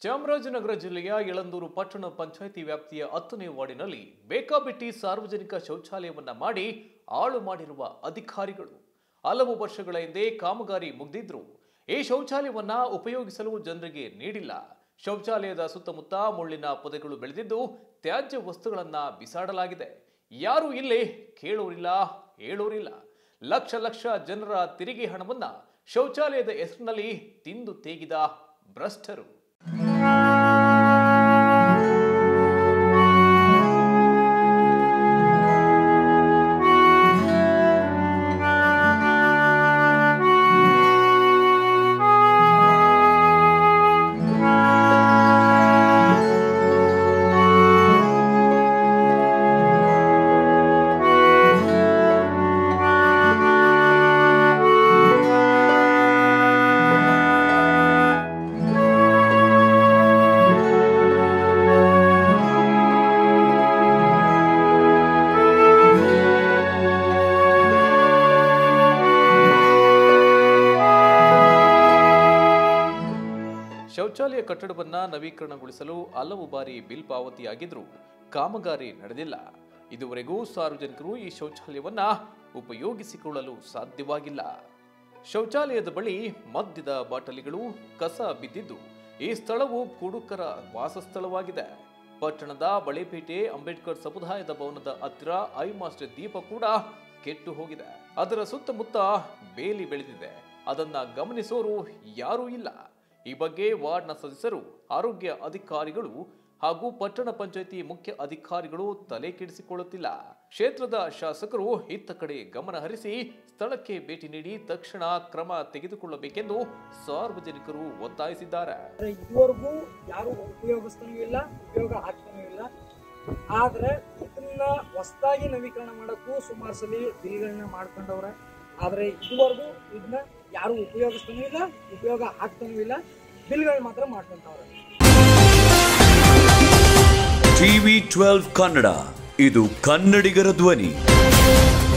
ಚಾಮರಾಜನಗರ ಜಿಲ್ಲೆಯ ಯಳಂದೂರು ಪಟ್ಟಣ ಪಂಚಾಯಿತಿ ವ್ಯಾಪ್ತಿಯ ಹತ್ತನೇ ವಾರ್ಡಿನಲ್ಲಿ ಬೇಕಾಬಿಟ್ಟಿ ಸಾರ್ವಜನಿಕ ಶೌಚಾಲಯವನ್ನ ಮಾಡಿ ಹಾಳು ಮಾಡಿರುವ ಅಧಿಕಾರಿಗಳು ಹಲವು ವರ್ಷಗಳ ಹಿಂದೆ ಕಾಮಗಾರಿ ಮುಗ್ದಿದ್ರು ಈ ಶೌಚಾಲಯವನ್ನ ಉಪಯೋಗಿಸಲು ಜನರಿಗೆ ನೀಡಿಲ್ಲ ಶೌಚಾಲಯದ ಸುತ್ತಮುತ್ತ ಮುಳ್ಳಿನ ಪೊದೆಗಳು ಬೆಳೆದಿದ್ದು ತ್ಯಾಜ್ಯ ವಸ್ತುಗಳನ್ನ ಬಿಸಾಡಲಾಗಿದೆ ಯಾರು ಇಲ್ಲಿ ಕೇಳೋರಿಲ್ಲ ಹೇಳೋರಿಲ್ಲ ಲಕ್ಷ ಲಕ್ಷ ಜನರ ತೆರಿಗೆ ಹಣವನ್ನ ಶೌಚಾಲಯದ ಹೆಸರಿನಲ್ಲಿ ತಿಂದು ತೇಗಿದ ಭ್ರಷ್ಟರು ಶೌಚಾಲಯ ಕಟ್ಟಡವನ್ನ ನವೀಕರಣಗೊಳಿಸಲು ಹಲವು ಬಾರಿ ಬಿಲ್ ಪಾವತಿಯಾಗಿದ್ರೂ ಕಾಮಗಾರಿ ನಡೆದಿಲ್ಲ ಇದುವರೆಗೂ ಸಾರ್ವಜನಿಕರು ಈ ಶೌಚಾಲಯವನ್ನ ಉಪಯೋಗಿಸಿಕೊಳ್ಳಲು ಸಾಧ್ಯವಾಗಿಲ್ಲ ಶೌಚಾಲಯದ ಬಳಿ ಮದ್ಯದ ಬಾಟಲಿಗಳು ಕಸ ಬಿದ್ದಿದ್ದು ಈ ಸ್ಥಳವು ಕುಡುಕರ ವಾಸಸ್ಥಳವಾಗಿದೆ ಪಟ್ಟಣದ ಬಳೆಪೇಟೆ ಅಂಬೇಡ್ಕರ್ ಸಮುದಾಯದ ಭವನದ ಹತ್ತಿರ ಐ ಮಾಸ್ಟರ್ ದೀಪ ಕೂಡ ಕೆಟ್ಟು ಹೋಗಿದೆ ಅದರ ಸುತ್ತಮುತ್ತ ಬೇಲಿ ಬೆಳೆದಿದೆ ಅದನ್ನ ಗಮನಿಸೋರು ಯಾರೂ ಇಲ್ಲ ಈ ಬಗ್ಗೆ ವಾರ್ಡ್ನ ಸದಸ್ಯರು ಆರೋಗ್ಯ ಅಧಿಕಾರಿಗಳು ಹಾಗೂ ಪಟ್ಟಣ ಪಂಚಾಯಿತಿ ಮುಖ್ಯ ಅಧಿಕಾರಿಗಳು ತಲೆ ಕೆಡಿಸಿಕೊಳ್ಳುತ್ತಿಲ್ಲ ಕ್ಷೇತ್ರದ ಶಾಸಕರು ಇತ್ತ ಕಡೆ ಗಮನ ಹರಿಸಿ ಸ್ಥಳಕ್ಕೆ ಭೇಟಿ ನೀಡಿ ತಕ್ಷಣ ಕ್ರಮ ತೆಗೆದುಕೊಳ್ಳಬೇಕೆಂದು ಸಾರ್ವಜನಿಕರು ಒತ್ತಾಯಿಸಿದ್ದಾರೆ ಆದ್ರೆ ಇದುವರೆಗೂ ಯಾರು ಉಪಯೋಗಿಸ್ತಾನೂ ಇಲ್ಲ ಉಪಯೋಗ ಆಗ್ತಾನೂ ಇಲ್ಲ ಆದ್ರೆ ಇದನ್ನ ಹೊಸದಾಗಿ ನವೀಕರಣ ಮಾಡಕ್ಕೂ ಸುಮಾರು ಸಲ ಬಿಲ್ಗಳನ್ನ ಮಾಡ್ಕೊಂಡವ್ರೆ ಆದ್ರೆ ಇದುವರೆಗೂ ಇದನ್ನ ಯಾರು ಉಪಯೋಗಿಸ್ತಾನೂ ಇಲ್ಲ ಉಪಯೋಗ ಆಗ್ತಾನೂ ಇಲ್ಲ ಬಿಲ್ಗಳು ಮಾತ್ರ ಮಾಡ್ಕೊಂತವ್ರೆ ಟಿವಿ ಟ್ವೆಲ್ವ್ ಕನ್ನಡ ಇದು ಕನ್ನಡಿಗರ ಧ್ವನಿ